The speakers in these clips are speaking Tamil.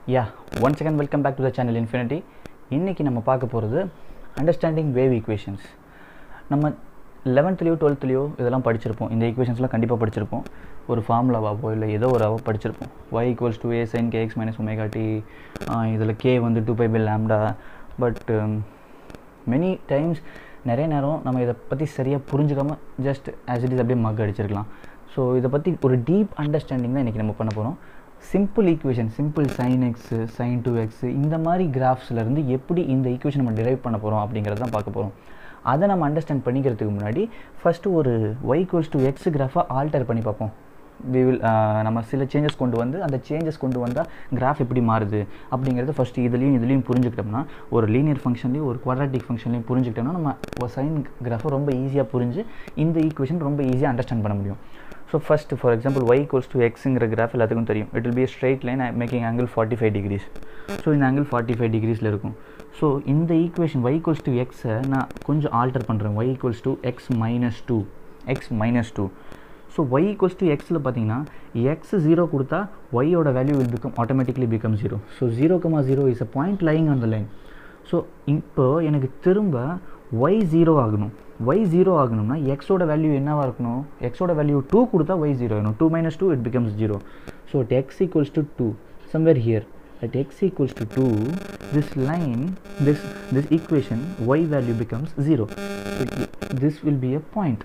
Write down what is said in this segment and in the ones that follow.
yeah one second welcome back to the channel infinity இன்றைக்கி நம்ம பார்க்க போகிறது அண்டர்ஸ்டாண்டிங் வேவ் ஈக்குவேஷன்ஸ் நம்ம லெவன்த்துலேயோ டுவெல்த்துலேயோ இதெல்லாம் படிச்சிருப்போம் இந்த ஈக்குவேஷன்ஸ்லாம் கண்டிப்பாக படிச்சிருப்போம் ஒரு ஃபார்முலாவாவோ இல்லை ஏதோ ஒரு ஆவோ படிச்சிருப்போம் y equals to a sine k x minus omega t இதில் கே வந்து two pi by lambda but many times நிறைய நேரம் நம்ம இதை பற்றி சரியாக புரிஞ்சுக்காம ஜஸ்ட் ஆஸ் இட் இஸ் அப்படியே மக் அடிச்சிருக்கலாம் ஸோ இதை பற்றி ஒரு டீப் அண்டர்ஸ்டாண்டிங் தான் இன்றைக்கி நம்ம பண்ண போகிறோம் simple equation simple sine x sine two x இந்த மாதிரி கிராஃப்ஸ்லேருந்து எப்படி இந்த ஈக்குவேஷன் நம்ம டிரைவ் பண்ண போகிறோம் அப்படிங்கிறத தான் பார்க்க போகிறோம் அதை நம்ம அண்டர்ஸ்டாண்ட் பண்ணிக்கிறதுக்கு முன்னாடி ஃபஸ்ட்டு ஒரு ஒய் ஈக்குவல்ஸ் டு எக்ஸ் கிராஃபாக ஆல்டர் பண்ணி பார்ப்போம் வி வில் நம்ம சில சேஞ்சஸ் கொண்டு வந்து அந்த சேஞ்சஸ் கொண்டு வந்தால் கிராஃப் எப்படி மாறுது அப்படிங்கிறத ஃபஸ்ட்டு இதுலேயும் இதுலேயும் புரிஞ்சுக்கிட்டோம்னா ஒரு லீனியர் ஃபங்க்ஷன்லேயும் ஒரு குவாட்ராட்டிக் ஃபங்க்ஷன்லையும் புரிஞ்சுக்கிட்டோம்னா நம்ம ஒரு சைன் கிராஃபை ரொம்ப ஈஸியாக புரிஞ்சு இந்த ஈக்குவேஷன் ரொம்ப ஈஸியாக அண்டர்ஸ்டாண்ட் பண்ண முடியும் so first for example y equals to எக்ஸுங்கிற கிராஃப் எல்லாத்துக்கும் தெரியும் it will be straight line making angle forty five degrees so இந்த ஆங்கிள் ஃபார்ட்டி ஃபைவ் டிகிரிஸில் இருக்கும் ஸோ இந்த ஈக்குவேஷன் ஒய் ஈக்குவல்ஸ் டு எக்ஸை நான் கொஞ்சம் ஆல்டர் பண்ணுறேன் y equals to x minus two x minus two so y equals to எக்ஸில் பார்த்தீங்கன்னா எக்ஸ் ஜீரோ கொடுத்தா ஒய்யோட value will become automatically become zero so zero comma zero is a point lying on the line so இப்போ எனக்கு திரும்ப ஒய் ஜீரோ ஆகணும் ஒய் ஜீரோ ஆகணும்னா எக்ஸோட வேல்யூ என்னவாக இருக்கணும் எக்ஸோட வேல்யூ டூ கொடுத்தா ஒய் ஜீரோ ஆகணும் two minus two it becomes zero so at x equals to two somewhere here at x equals to 2 this line this this equation y value becomes 0 so this will be a point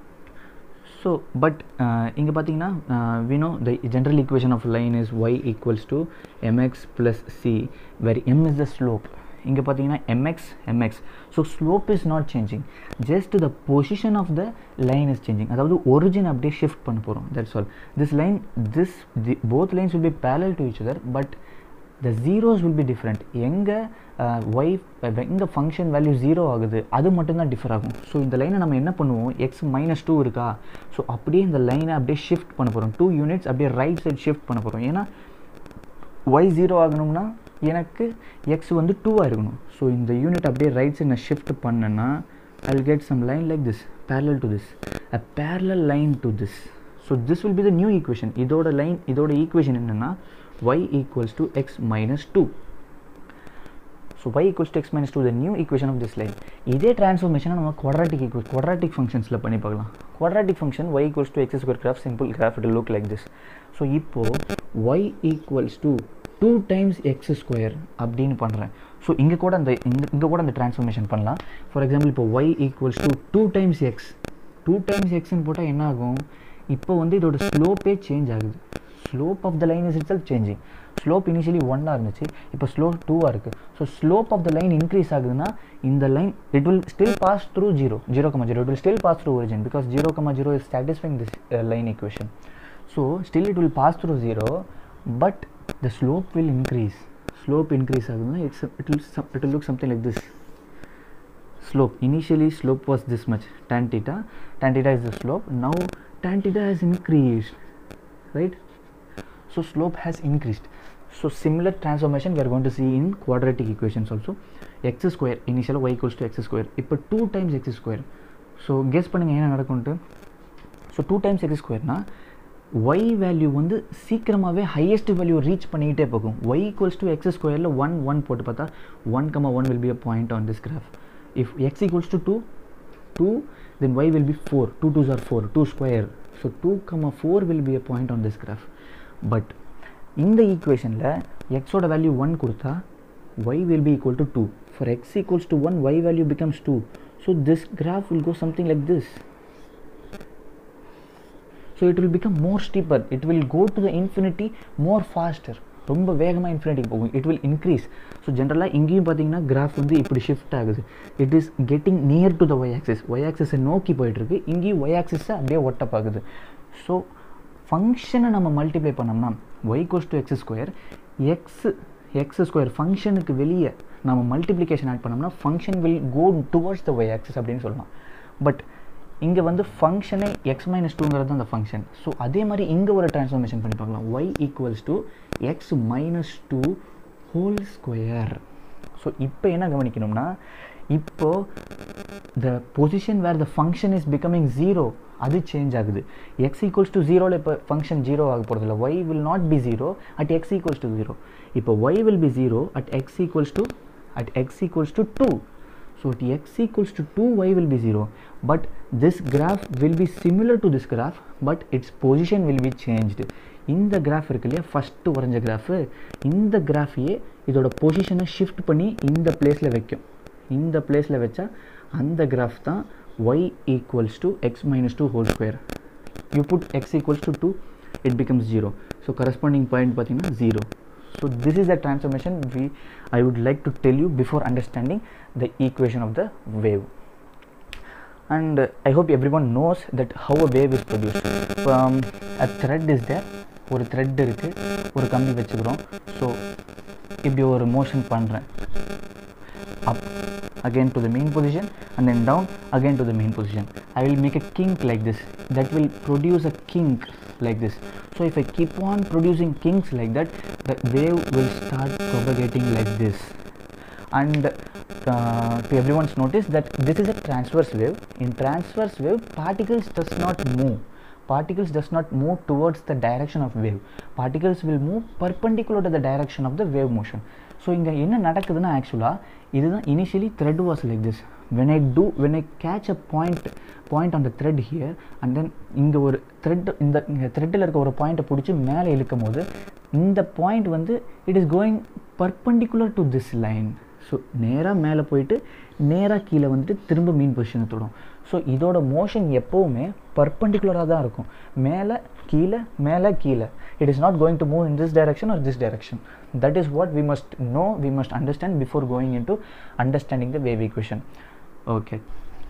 so but இங்கே பார்த்தீங்கன்னா we know the general equation of line is y equals to mx plus c where m is the slope இங்கே பார்த்தீங்கன்னா mx mx so slope is not changing just the position of the line is changing அதாவது ஒரிஜின் அப்படியே ஷிஃப்ட் பண்ண போகிறோம் that's all this line this the both lines will be parallel to each other but the zeros will be different எங்கே ஒய் எங்கே ஃபங்க்ஷன் வேல்யூ ஜீரோ ஆகுது அது மட்டும்தான் டிஃபர் ஆகும் ஸோ இந்த லைனை நம்ம என்ன பண்ணுவோம் எக்ஸ் மைனஸ் டூ இருக்கா ஸோ அப்படியே இந்த லைனை அப்படியே ஷிஃப்ட் பண்ண போகிறோம் டூ யூனிட்ஸ் அப்படியே ரைட் சைட் ஷிஃப்ட் பண்ண போகிறோம் ஏன்னா ஒய் ஜீரோ ஆகணும்னா எனக்கு எக்ஸ் வந்து டூவாக இருக்கணும் ஸோ இந்த யூனிட் அப்படியே ரைட் சைட் நான் ஷிஃப்ட் பண்ணேன்னா I will get some line like this parallel to this a parallel line to this so this will be the new equation இதோட லைன் இதோட ஈக்குவேஷன் என்னென்னா y equals to x minus 2 so y equals to x minus 2 the new equation of this line இதே transformation நம்ம quadratic equation quadratic functionsல பண்ணி பார்க்கலாம் quadratic function y equals to x square graph simple graph it will look like this so இப்போ y equals to 2 times x square அப்படின்னு பண்ணுறேன் ஸோ இங்கே கூட அந்த இந்த இங்கே கூட அந்த டிரான்ஸ்ஃபர்மேஷன் பண்ணலாம் ஃபார் எக்ஸாம்பிள் இப்போ y equals to two times x two times எக்ஸ்ன்னு போட்டால் என்ன ஆகும் இப்போ வந்து இதோட ஸ்லோப்பே சேஞ்ச் ஆகுது slope of the line is itself changing slope initially ஒன்னாக இருந்துச்சு இப்போ ஸ்லோ டூவாக இருக்குது so slope of the line increase ஆகுதுன்னா இந்த line it will still pass through zero zero comma zero it will still pass through origin because zero comma zero is satisfying this line equation so still it will pass through zero but the slope will increase slope increase ஆகுதுன்னா it's it will it will look something like this slope initially slope was this much tan theta tan theta is the slope now tan theta has increased right so slope has increased so similar transformation we are going to see in quadratic equations also x square initial y equals to x square இப்போ 2 times x square so guess பண்ணுங்க என்ன நடக்கும்ட்டு so 2 times x square னா y வேல்யூ வந்து சீக்கிரமாகவே ஹையஸ்ட் வேல்யூ ரீச் பண்ணிக்கிட்டே போகும் y ஈக்குவல்ஸ் டு எக்ஸ் ஸ்கொயரில் ஒன் ஒன் போட்டு பார்த்தா one comma one will be a point on this graph if x equals to 2 2 then y will be 4 2 2s are 4 2 square so 2 comma 4 will be a point on this graph but இந்த ஈக்குவேஷனில் எக்ஸோட வேல்யூ ஒன் கொடுத்தா y will be equal to 2 for x equals to 1 y value becomes 2 so this graph will go something like this so it will become more steeper it will go to the infinity more faster ரொம்ப வேகமாக இன்ஃபினிட்டிக்கு போகும் இட் வில் இன்க்ரீஸ் ஸோ ஜென்ரலாக இங்கேயும் பார்த்தீங்கன்னா கிராஃப் வந்து இப்படி ஷிஃப்ட் ஆகுது it is getting near to the y axis y ஆக்சிஸை நோக்கி போயிட்டுருக்கு இங்கேயும் ஒய் ஆக்சிஸை அப்படியே ஒட்டப்பாகுது ஸோ ஃபங்க்ஷனை நம்ம மல்டிப்ளை பண்ணோம்னா y goes to x square x x square ஃபங்க்ஷனுக்கு வெளியே நம்ம மல்டிப்ளிகேஷன் ஆட் பண்ணோம்னா function will go towards the y axis அப்படின்னு சொல்லலாம் பட் இங்கே வந்து ஃபங்க்ஷனே எக்ஸ் மைனஸ் டூங்கிறது அந்த ஃபங்க்ஷன் ஸோ அதே மாதிரி இங்கே ஒரு ட்ரான்ஸ்ஃபார்மேஷன் பண்ணி பார்க்கலாம் y equals to x minus two whole square so இப்போ என்ன கவனிக்கணும்னா இப்போ the position where the function is becoming zero அது சேஞ்ச் ஆகுது எக்ஸ் ஈக்குவல்ஸ் டு ஜீரோவில் இப்போ ஃபங்க்ஷன் ஜீரோ ஆக போகிறதில்ல y will not be zero at x equals to zero இப்போ y will be zero at x equals to at x equals to 2 so at x equals to 2 y will be 0 but this graph will be similar to this graph but its position will be changed இந்த கிராஃப் இருக்கு இல்லையா ஃபஸ்ட்டு வரைஞ்ச கிராஃபு இந்த கிராஃபையே இதோட பொசிஷனை ஷிஃப்ட் பண்ணி இந்த பிளேஸில் வைக்கும் இந்த பிளேஸில் வச்சா அந்த கிராஃப் தான் y equals to x minus two whole square you put x equals to two it becomes zero so corresponding point பார்த்தீங்கன்னா zero so this is the transformation we i would like to tell you before understanding the equation of the wave and uh, i hope everyone knows that how a wave is produced um, a thread is there ஒரு த்ரெட் இருக்குது ஒரு கம்பி வச்சுக்கிறோம் ஸோ இப்படி ஒரு மோஷன் பண்ணுறேன் up again to the main position and then down again to the main position i will make a kink like this that will produce a kink like this so if i keep on producing kinks like that the wave will start propagating like this and uh, to everyone's notice that this is a transverse wave in transverse wave particles does not move particles does not move towards the direction of wave particles will move perpendicular to the direction of the wave motion so இங்கே என்ன நடக்குதுன்னா ஆக்சுவலாக இதுதான் initially thread was like this when I do when I catch a point point on the thread here and then இங்கே ஒரு த்ரெட் இந்த இங்கே த்ரெட்டில் இருக்க ஒரு பாயிண்ட்டை பிடிச்சி மேலே இழுக்கும் போது இந்த பாயிண்ட் வந்து it is going perpendicular to this line so நேராக மேலே போயிட்டு நேராக கீழே வந்துட்டு திரும்ப மீன் பொசிஷனை தொடும் ஸோ இதோட மோஷன் எப்போவுமே பர்பண்டிகுலராக தான் இருக்கும் மேலே கீழே மேலே கீழே it is not going to move in this direction or this direction that is what we must know we must understand before going into understanding the wave equation okay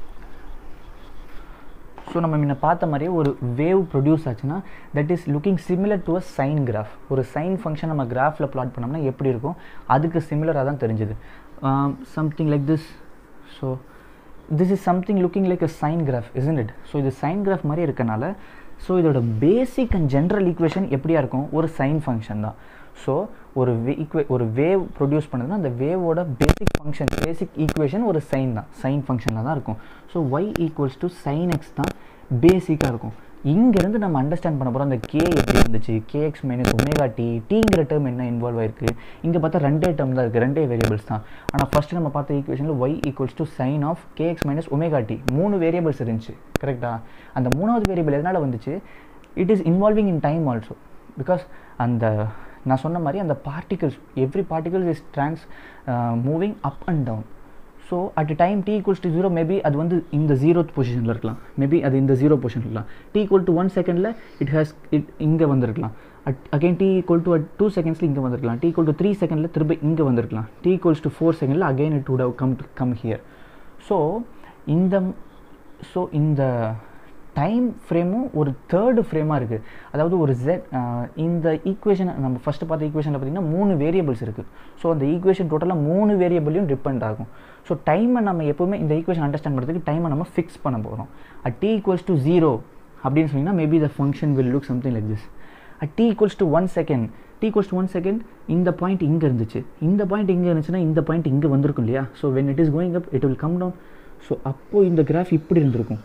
so நம்ம முன்ன பார்த்த மாதிரியே ஒரு வேவ் ப்ரொடியூஸ் ஆச்சுன்னா that is looking similar to a sine graph ஒரு சைன் ஃபங்க்ஷன் நம்ம கிராஃபில் ப்ளாட் பண்ணோம்னா எப்படி இருக்கும் அதுக்கு சிமிலராக தான் தெரிஞ்சுது something like this so this is something looking like a sine graph isn't it so இது சைன் கிராஃப் மாதிரி இருக்கனால ஸோ இதோட பேசிக் அண்ட் ஜென்ரல் ஈக்குவேஷன் எப்படியா இருக்கும் ஒரு சைன் ஃபங்க்ஷன் தான் ஸோ ஒரு ஈக்குவே ஒரு வேவ் ப்ரொடியூஸ் பண்ணுதுன்னா அந்த வேவோட பேசிக் ஃபங்க்ஷன் பேசிக் ஈக்குவேஷன் ஒரு சைன் தான் சைன் ஃபங்க்ஷனில் தான் இருக்கும் so y equals to sine x தான் பேசிக்காக இருக்கும் இங்கேருந்து நம்ம அண்டர்ஸ்டாண்ட் பண்ண போகிறோம் அந்த கே எப்படி இருந்துச்சு கேஎக்ஸ் மைனஸ் ஒமேகா டி டீங்கிற டேர்ம் என்ன இன்வால்வ் ஆயிருக்கு இங்கே பார்த்தா ரெண்டே டேர்ம் தான் இருக்குது ரெண்டே வேரியபிள்ஸ் தான் ஆனால் ஃபஸ்ட்டு நம்ம பார்த்த ஈக்குவேஷனில் y equals to sine of k x minus omega t மூணு வேரியபிள்ஸ் இருந்துச்சு கரெக்டாக அந்த மூணாவது வேரியபிள் எதனால் வந்துச்சு it is involving in time also because அந்த நான் சொன்ன மாதிரி அந்த particles every particles is trans moving up and down so at time t equals to zero maybe அது வந்து இந்த ஜீரோத் பொசிஷனில் இருக்கலாம் மேபி அது இந்த ஜீரோ பொசிஷன் இருக்கலாம் டி ஈக்குவல் டு ஒன் செகண்டில் இட் ஹேஸ் இட் இங்கே வந்திருக்கலாம் at again t equal to two செகண்ட்ஸில் இங்கே வந்திருக்கலாம் டி ஈக்குவல் டு த்ரீ செகண்டில் திரும்ப இங்கே வந்திருக்கலாம் டி ஈக்குவல்ஸ் டு ஃபோர் செகண்டில் again it would have come to come here so இந்த ஸோ இந்த டைம் ஃப்ரேமும் ஒரு தேர்டு ஃப்ரேமாக இருக்குது அதாவது ஒரு ஜெட் இந்த ஈக்குவேஷன் நம்ம ஃபஸ்ட்டு பார்த்த ஈக்குவேஷனில் பார்த்திங்கன்னா மூணு வேரியபிள்ஸ் இருக்குது ஸோ அந்த ஈக்குவேஷன் டோட்டலாக மூணு வேரியபிளையும் டிபெண்ட் ஆகும் ஸோ டைமை நம்ம எப்போவுமே இந்த ஈக்குவேஷன் அண்டர்ஸ்டாண்ட் பண்ணுறதுக்கு டைமை நம்ம ஃபிக்ஸ் பண்ண போகிறோம் at t equals to zero அப்படின்னு சொன்னீங்கன்னா maybe the function will look something like this at t equals to one second t equals to one second இந்த பாயிண்ட் இங்கே இருந்துச்சு இந்த பாயிண்ட் இங்கே இருந்துச்சுன்னா இந்த பாயிண்ட் இங்கே வந்திருக்கும் இல்லையா so when it is going up it will come down so அப்போது இந்த கிராஃப் இப்படி இருந்திருக்கும்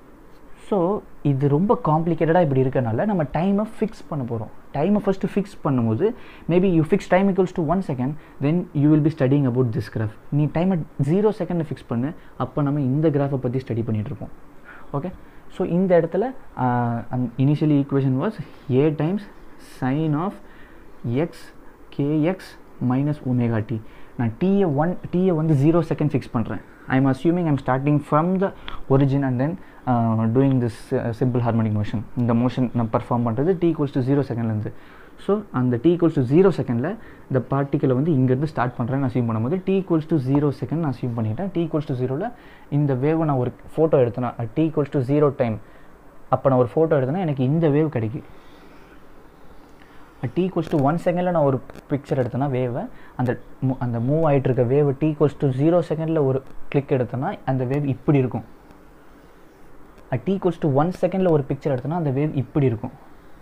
ஸோ இது ரொம்ப காம்ப்ளிகேட்டடாக இப்படி இருக்கனால நம்ம டைமை ஃபிக்ஸ் பண்ண போகிறோம் டைமை ஃபஸ்ட்டு ஃபிக்ஸ் பண்ணும்போது maybe you fix time equals to one second then you will be studying about this graph நீ டைமை ஜீரோ செகண்டில் ஃபிக்ஸ் பண்ணு அப்போ நம்ம இந்த கிராஃபை பற்றி ஸ்டடி பண்ணிகிட்ருப்போம் ஓகே ஸோ இந்த இடத்துல initially equation was a times sine of x k x minus omega t நான் டீயை ஒன் டீயை வந்து ஜீரோ செகண்ட் ஃபிக்ஸ் பண்ணுறேன் I am assuming I'm starting from the origin and then doing this simple harmonic motion இந்த மோஷன் நான் பர்ஃபார்ம் பண்ணுறது டி ஈக்குவல்ஸ் டு ஜீரோ செகண்ட்லேருந்து ஸோ அந்த டி ஈக்குவல்ஸ் டு ஜீரோ செகண்டில் இந்த பார்ட்டிக்கலை வந்து இங்கேருந்து ஸ்டார்ட் பண்ணுறேன்னு அசியூம் பண்ணும்போது t equals to zero second நான் அசியூம் பண்ணிட்டேன் டி ஈக்குவல்ஸ் டு ஜீரோவில் இந்த வேவை நான் ஒரு ஃபோட்டோ எடுத்தேன்னா t equals to zero time அப்போ நான் ஒரு ஃபோட்டோ எடுத்தேன்னா எனக்கு இந்த வேவ் கிடைக்கும் டி ஈக்குவல்ஸ் டு ஒன் செகண்டில் நான் ஒரு பிக்சர் எடுத்தேன்னா வேவை அந்த அந்த மூவ் ஆகிட்டு இருக்க wave t equals to zero செகண்டில் ஒரு கிளிக் எடுத்தேன்னா அந்த வேவ் இப்படி இருக்கும் டி ஈக்குவல்ஸ் டு ஒன் செகண்டில் ஒரு பிக்சர் எடுத்தோன்னா அந்த வேவ் இப்படி இருக்கும்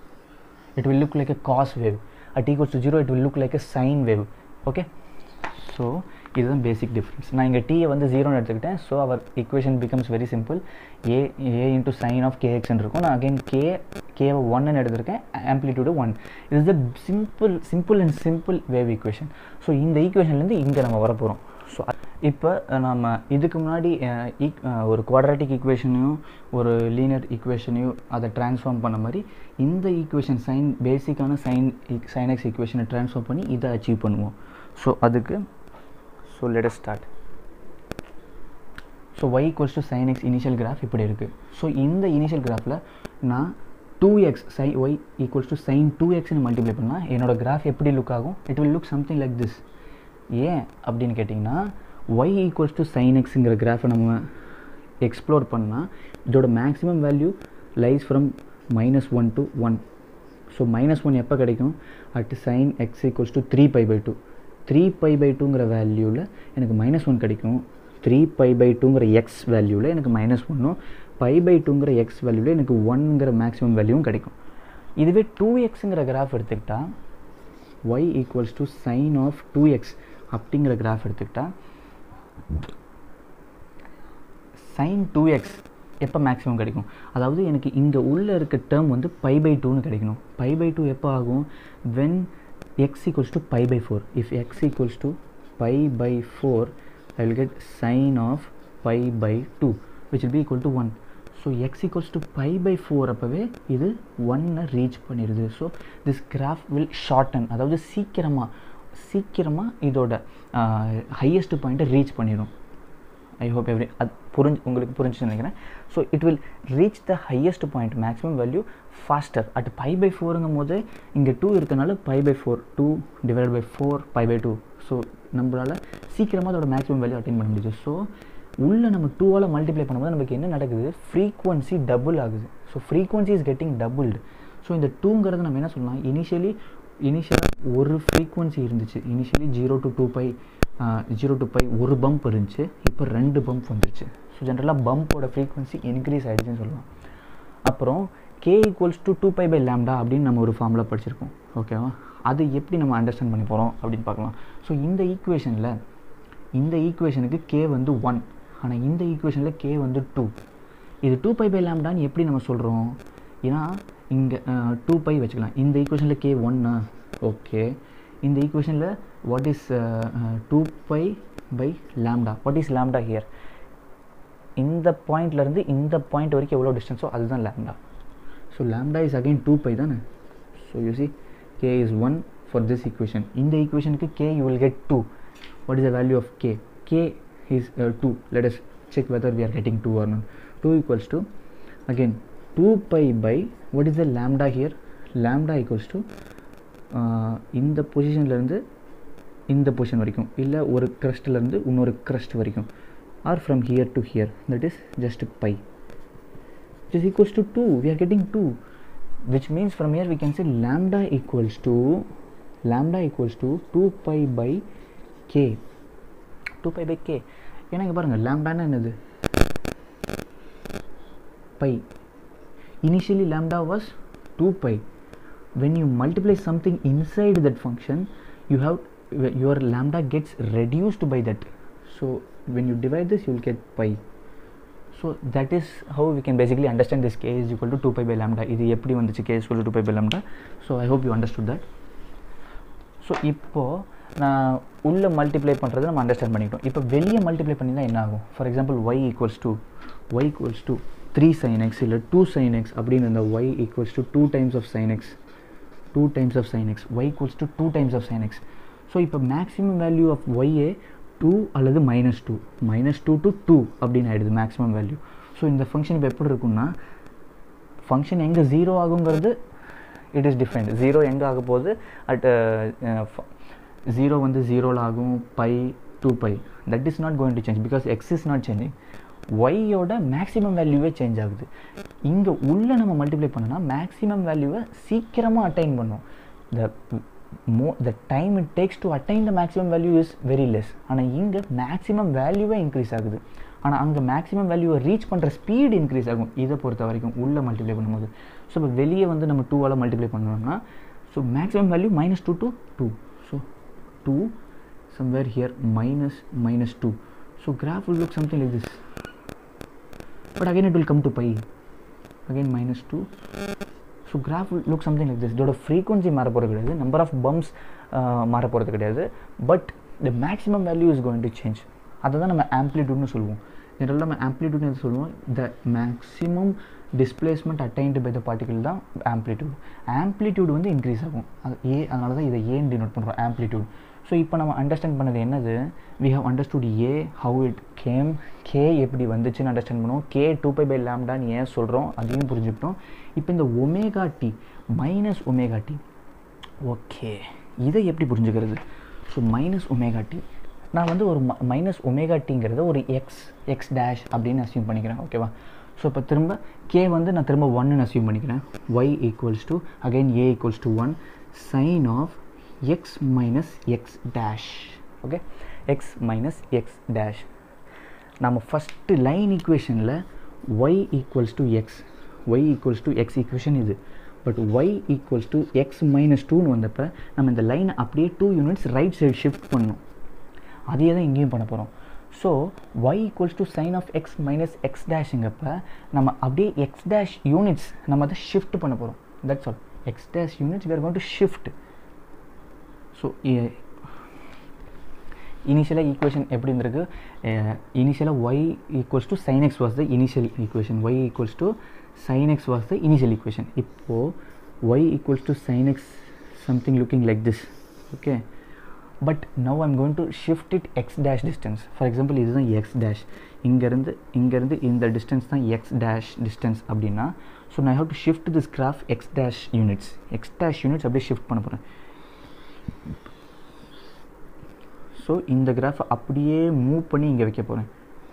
it will look like a cos wave at equals to zero it will look like a sine wave okay so இதுதான் பேசிக் டிஃப்ரென்ஸ் நான் இங்கே டீயை வந்து ஜீரோன்னு எடுத்துக்கிட்டேன் so our equation becomes very simple a a into sine of கேஎக்ஸ்ன்னு இருக்கும் நான் அகைன் கே கேவை ஒன்னு எடுத்திருக்கேன் ஆம்ப்ளிடியூடு ஒன் இது the simple simple and simple wave equation so இந்த ஈக்குவேஷன்லேருந்து இங்கே நம்ம வரப்போகிறோம் ஸோ இப்போ நம்ம இதுக்கு முன்னாடி ஒரு குவாட்ராட்டிக் ஈக்குவேஷனையும் ஒரு லீனியர் ஈக்குவேஷனையும் அதை ட்ரான்ஸ்ஃபார்ம் பண்ண மாதிரி இந்த ஈக்குவேஷன் சைன் பேசிக்கான சைன் சைனக்ஸ் ஈக்குவேஷனை ட்ரான்ஸ்ஃபார்ம் பண்ணி இதை அச்சீவ் பண்ணுவோம் ஸோ அதுக்கு so let start so y equals to sine x initial graph இப்படி இருக்குது ஸோ இந்த இனிஷியல் கிராஃபில் நான் two x say y equals to sine two எக்ஸ்னு மல்டிப்ளை பண்ணால் என்னோடய கிராஃப் எப்படி லுக் ஆகும் it will look something like this ஏன் அப்படின்னு கேட்டிங்கன்னா ஒய் ஈக்குவல்ஸ் டு சைன் எக்ஸுங்கிற கிராஃபை நம்ம எக்ஸ்ப்ளோர் பண்ணால் இதோட maximum value lies from minus one to one so minus one எப்போ கிடைக்கும் at sine x equals to three pi by two three pi by டூங்கிற வேல்யூவில் எனக்கு மைனஸ் ஒன் கிடைக்கும் த்ரீ பை பை டூங்கிற எக்ஸ் வேல்யூவில் எனக்கு மைனஸ் ஒன்னும் பை பை டூங்கிற எக்ஸ் வேல்யூவில் எனக்கு ஒன்ங்கிற மேக்ஸிமம் வேல்யூவும் கிடைக்கும் இதுவே டூ எக்ஸுங்கிற கிராஃப் எடுத்துக்கிட்டால் y equals to sine of two x அப்படிங்கிற கிராஃப் எடுத்துக்கிட்டால் சைன் டூ எக்ஸ் எப்போ மேக்ஸிமம் கிடைக்கும் அதாவது எனக்கு இங்கே உள்ளே இருக்க டேர்ம் வந்து பை பை டூன்னு கிடைக்கணும் பை பை டூ எப்போ ஆகும் when x equals to pi by four if x equals to pi by four I will get sine of pi by two which will be equal to one so x equals to pi by four அப்போவே இது ஒன்னை ரீச் பண்ணிடுது so this graph will shorten அதாவது சீக்கிரமாக சீக்கிரமாக இதோட ஹையஸ்ட் பாயிண்ட்டை ரீச் பண்ணிடும் ஐ ஹோப் எவ்ரி அது புரிஞ்சு உங்களுக்கு புரிஞ்சுன்னு நினைக்கிறேன் so it will reach the highest point maximum value faster at pi by ஃபோருங்கும் போது இங்கே டூ இருக்கனால pi by four two divide by four pi by two so நம்மளால் சீக்கிரமாக அதோட மேக்ஸிமம் வேல்யூ அட்டைன் பண்ண முடியுது ஸோ உள்ளே நம்ம டூவால் மல்டிப்ளை பண்ணும்போது நமக்கு என்ன நடக்குது ஃப்ரீக்வன்சி டபுள் ஆகுது so frequency is getting doubled so இந்த டூங்கிறது நம்ம என்ன சொல்லலாம் இனிஷியலி இனிஷியலாக ஒரு ஃப்ரீக்வன்சி இருந்துச்சு initially zero to two pi zero to pi ஒரு பம்ப் இருந்துச்சு இப்போ ரெண்டு பம்ப் வந்துருச்சு ஸோ ஜென்ரலாக பம்போட ஃப்ரீக்வன்சி இன்க்ரீஸ் ஆகிடுச்சுன்னு சொல்லலாம் அப்புறம் k equals to two pi by lambda அப்படின்னு நம்ம ஒரு ஃபார்மில் படிச்சிருக்கோம் ஓகேவா அது எப்படி நம்ம அண்டர்ஸ்டாண்ட் பண்ணி போகிறோம் அப்படின்னு பார்க்கலாம் ஸோ இந்த ஈக்குவேஷனில் இந்த ஈக்குவேஷனுக்கு கே வந்து ஒன் ஆனால் இந்த ஈக்குவேஷனில் கே வந்து டூ இது டூ பை பை லேம்டான்னு எப்படி நம்ம சொல்கிறோம் ஏன்னா இங்கே டூ பை வச்சுக்கலாம் இந்த ஈக்குவேஷனில் கே ஒன்னா ஓகே இந்த ஈக்குவேஷனில் what is two pi by lambda what is lambda here இந்த பாயிண்ட்லேருந்து இந்த பாயிண்ட் வரைக்கும் எவ்வளோ டிஸ்டன்ஸோ அதுதான் lambda so lambda is again two pi தானே so you see k is one for this equation இந்த ஈக்குவேஷனுக்கு k you will get two what is the value of k k is two let us check whether we are getting 2 or not 2 equals to again 2 pi by what is the lambda here lambda equals to uh, இந்த பொசிஷன்லேருந்து இந்த பொசிஷன் வரைக்கும் இல்லை ஒரு க்ரஸ்ட்லேருந்து இன்னொரு க்ரஸ்ட் வரைக்கும் or from here to here that is just pi which is equals to 2 we are getting 2 which means from here we can say lambda equals to lambda equals to 2 pi by k 2 pi by k ஏன்னா இங்கே பாருங்கள் லேம்டானா என்னது pi initially lambda was two pi when you multiply something inside that function you have your lambda gets reduced by that so when you divide this you will get pi so that is how we can basically understand this k is equal to two pi by lambda இது எப்படி வந்துச்சு k is two pi by lambda so I hope you understood that so இப்போது நான் உள்ளே மல்டிப்ளை பண்ணுறது நம்ம அண்டர்ஸ்டாண்ட் பண்ணிக்கிட்டோம் இப்போ வெளியே மல்டிப்ளை பண்ணி தான் என்ன ஆகும் for example y equals to y equals to three sine x இல்லை டூ சைன் எக்ஸ் அப்படின்னு இருந்தால் y equals to two times of sine x two times of sine x y equals to two times of sine x so இப்போ maximum value of y a two அல்லது minus two minus two to two அப்படின்னு ஆகிடுது மேக்ஸிமம் வேல்யூ ஸோ இந்த ஃபங்க்ஷன் இப்போ எப்படி இருக்குன்னா ஃபங்க்ஷன் எங்கே zero ஆகுங்கிறது it is different zero எங்கே ஆக போகுது அட் ஜீரோ வந்து ஜீரோவில் ஆகும் pi two pi that is not going to change because x is not changing ஒய்யோட மேக்ஸிமம் வேல்யூவே சேஞ்ச் ஆகுது இங்கே உள்ளே நம்ம மல்டிப்ளை பண்ணோன்னா மேக்ஸிமம் வேல்யூவை சீக்கிரமாக அட்டைன் பண்ணும் the more the time it takes to attain the maximum value is very less ஆனால் இங்கே மேக்ஸிமம் வேல்யூவே இன்க்ரீஸ் ஆகுது ஆனால் அங்கே மேக்ஸிமம் வேல்யூவை ரீச் பண்ணுற ஸ்பீடு இன்க்ரீஸ் ஆகும் இதை பொறுத்த வரைக்கும் உள்ளே மல்டிப்ளை பண்ணும்போது ஸோ இப்போ வெளியே வந்து நம்ம டூவால் மல்டிப்ளை பண்ணோம்னா so maximum value minus two to two so two somewhere here minus minus 2 so graph will look something like this but again it will come to pi again minus 2 so graph look something like this இதோட ஃப்ரீக்வன்சி மாற போகிறது கிடையாது நம்பர் ஆஃப் பம்ப்ஸ் மாற போகிறது கிடையாது but the maximum value is going to change அதை தான் நம்ம ஆம்ப்ளிடியூட்னு சொல்லுவோம் ஜென்ரலாக நம்ம ஆம்ப்ளிடியூட்னு எது சொல்லுவோம் the maximum displacement attained by the particle தான் ஆம்ப்ளிடியூட் ஆம்ப்ளிடியூட் வந்து இன்க்ரீஸ் ஆகும் அது ஏ அதனால தான் இதை ஏன் டினோட் பண்ணுறோம் ஆம்ப்ளிடியூட் ஸோ இப்போ நம்ம அண்டர்ஸ்டாண்ட் பண்ணது என்னது we have understood uh how it came k எப்படி வந்துச்சுன்னு அண்டர்ஸ்டாண்ட் பண்ணுவோம் கே டூ பை பை லேம்டான்னு ஏன் சொல்கிறோம் அதையும் புரிஞ்சுக்கிட்டோம் இப்போ இந்த omega t minus omega t okay இதை எப்படி புரிஞ்சுக்கிறது ஸோ மைனஸ் ஒமேகா டி நான் வந்து ஒரு மைனஸ் ஒமேகா டிங்கிறத ஒரு எக்ஸ் எக்ஸ் டேஷ் அப்படின்னு அசியூம் பண்ணிக்கிறேன் ஓகேவா ஸோ இப்போ திரும்ப கே வந்து நான் திரும்ப ஒன்னு அசியூம் பண்ணிக்கிறேன் y equals to again A equals to one sine of x minus x dash okay x minus x dash நம்ம ஃபஸ்ட்டு லைன் ஈக்குவேஷனில் y equals to x y equals to x equation இது but y equals to x minus டூன்னு வந்தப்போ நம்ம இந்த லைனை அப்படியே two units right side shift பண்ணணும் அதையே தான் இங்கேயும் பண்ண போகிறோம் so y equals to sine of x minus x டேஷுங்கப்போ நம்ம அப்படியே எக்ஸ் டேஷ் யூனிட்ஸ் நம்ம அதை ஷிஃப்ட் பண்ண போகிறோம் that's all x dash units we are going to shift so இனிஷியலாக ஈக்குவேஷன் எப்படி இருந்திருக்கு இனிஷியலாக y equals to sine x was the initial equation y equals to sine x was the initial equation இப்போது y equals to sine x something looking like this okay but now I'm going to shift it x dash distance for example இதுதான் எக்ஸ் டேஷ் இங்கேருந்து இங்கேருந்து இந்த டிஸ்டன்ஸ் தான் எக்ஸ் டேஷ் டிஸ்டன்ஸ் அப்படின்னா ஸோ நான் have to shift this graph x dash units x dash units அப்படியே ஷிஃப்ட் பண்ண போகிறேன் ஸோ இந்த கிராஃப் அப்படியே மூவ் பண்ணி இங்கே வைக்க போகிறேன்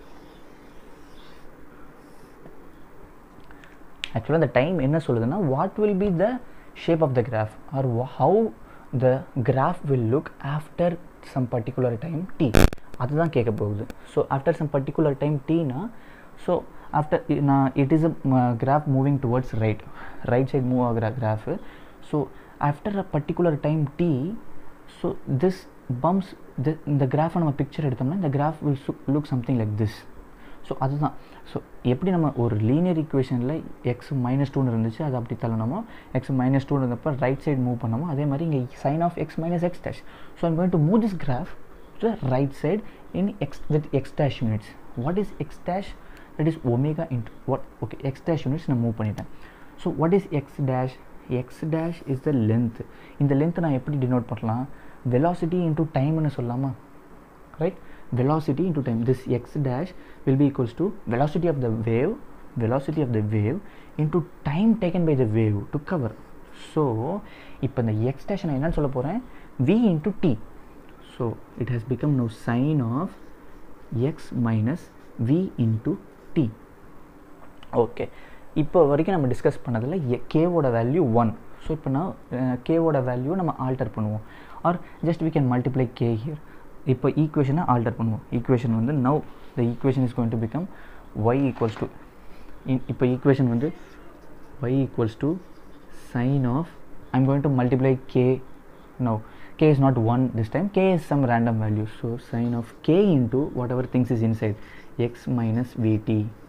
ஆக்சுவலாக அந்த டைம் என்ன சொல்லுதுன்னா what will be the shape of the graph or how the graph will look after some particular time t அதுதான் கேட்க போகுது so after some particular time டீனா ஸோ ஆஃப்டர் நான் it is a graph moving towards right right side move ஆகிற graph so after a particular time t so this bumps இந்த கிராஃபை நம்ம பிக்சர் எடுத்தோம்னா இந்த graph will look something like this so அதுதான் ஸோ எப்படி நம்ம ஒரு லீனியர் ஈக்குவேஷனில் எக்ஸ் மைனஸ் டூன்னு இருந்துச்சு அது அப்படி தள்ளணுமோ எக்ஸ் மைனஸ் டூன்னு இருந்தப்போ ரைட் சைடு மூவ் பண்ணமோ அதே மாதிரி இங்கே sine of x minus x dash so I'm going to move this graph to right side in x with x dash units what is x dash that is omega into what okay x dash units நான் மூவ் பண்ணிட்டேன் so what is x dash x dash is the length இந்த லென்த் நான் எப்படி டினோட் பண்ணலாம் velocity into time னு சொல்லலாமா right velocity into time this x dash will be equals to velocity of the wave velocity of the wave into time taken by the wave to cover so இப்போ இந்த x dash நான் என்னன்னு சொல்ல போகிறேன் v into t so it has become now sine of x minus v into t okay இப்போ வரைக்கும் நம்ம டிஸ்கஸ் பண்ணதில் கேவோட வேல்யூ ஒன் ஸோ இப்போ நான் கேவோட வேல்யூ நம்ம ஆல்டர் பண்ணுவோம் or just we can multiply k here இப்போ ஈக்குவேஷனை ஆல்டர் பண்ணுவோம் ஈக்குவேஷன் வந்து now the equation is going to become y equals to இப்போ ஈக்குவேஷன் வந்து y equals to sine of I'm going to multiply k now k is not 1 this time k is some random value so sine of k into whatever things is inside x minus vt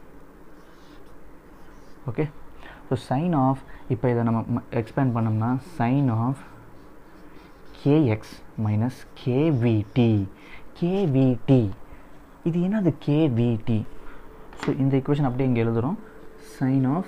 okay so sine of இப்போ இதை நம்ம எக்ஸ்பேண்ட் பண்ணோம்னா sine of k x minus k v t k v t இது என்னது கேவிடி ஸோ இந்த ஈக்குவேஷன் அப்படியே இங்கே எழுதுகிறோம் sine of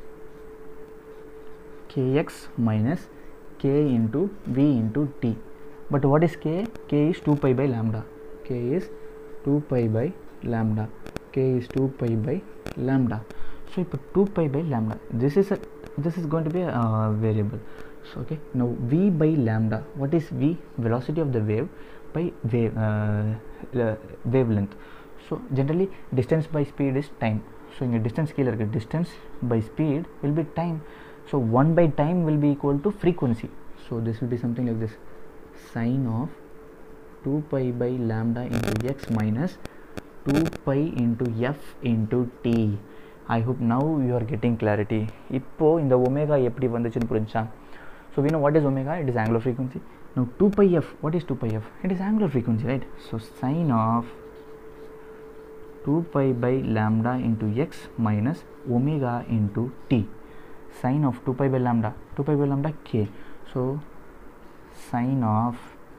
k x minus k into v into t but what is k k is 2 pi by lambda k is 2 pi by lambda k is 2 pi by lambda so இப்போ 2 pi by lambda this is a this is going to be a uh, variable so okay now v by lambda what is v velocity of the wave by wave uh, uh, wavelength so generally distance by speed is time so இங்கே distance கீழே இருக்கு distance by speed will be time so 1 by time will be equal to frequency so this will be something like this sine of 2 pi by lambda into x minus 2 pi into f into t I hope now you are getting clarity இப்போ இந்த ஒமேகா எப்படி வந்துச்சுன்னு புரிஞ்சா so we know what is omega it is angular frequency now 2 pi f what is 2 pi f it is angular frequency right so sine of 2 pi by lambda into x minus omega into t sine of 2 pi by lambda 2 pi by lambda k so sine of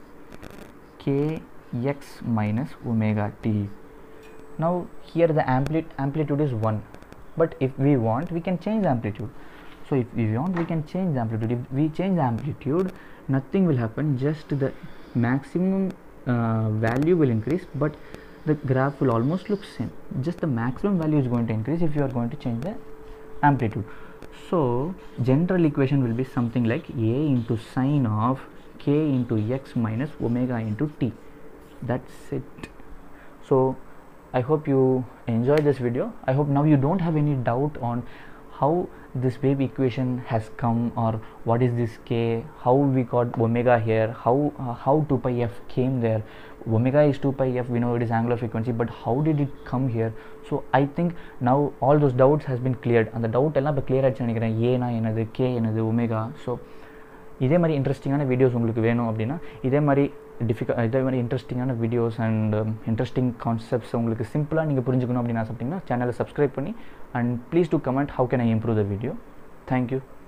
k x minus omega t now here the ampli amplitude is 1 but if we want we can change the amplitude so if we want we can change the amplitude if we change the amplitude nothing will happen just the maximum uh, value will increase but the graph will almost look same just the maximum value is going to increase if you are going to change the amplitude so general equation will be something like a into sine of k into x minus omega into t that's it so i hope you enjoyed this video i hope now you don't have any doubt on how this wave equation has come or what is this k how we got omega here how uh, how 2 pi f came there omega is 2 pi f we know it is angular frequency but how did it come here so i think now all those doubts has been cleared அந்த டவுட் எல்லாம் இப்போ கிளியர் ஆச்சு நினைக்கிறேன் ஏனா என்னது கே என்னது ஒமேகா ஸோ இதே மாதிரி இன்ட்ரெஸ்டிங்கான வீடியோஸ் உங்களுக்கு வேணும் அப்படின்னா இதே மாதிரி டிஃபிகல் இதே மாதிரி இன்ட்ரெஸ்டிங்கான வீடியோஸ் அண்ட் இன்ட்ரெஸ்டிங் கான்செப்ட்ஸ் உங்களுக்கு சிம்பிளாக நீங்கள் புரிஞ்சுக்கணும் அப்படின்னு ஆசைப்பட்டீங்கன்னா சேனலை சப்ஸ்கிரைப் பண்ணி and please do comment how can I improve the video thank you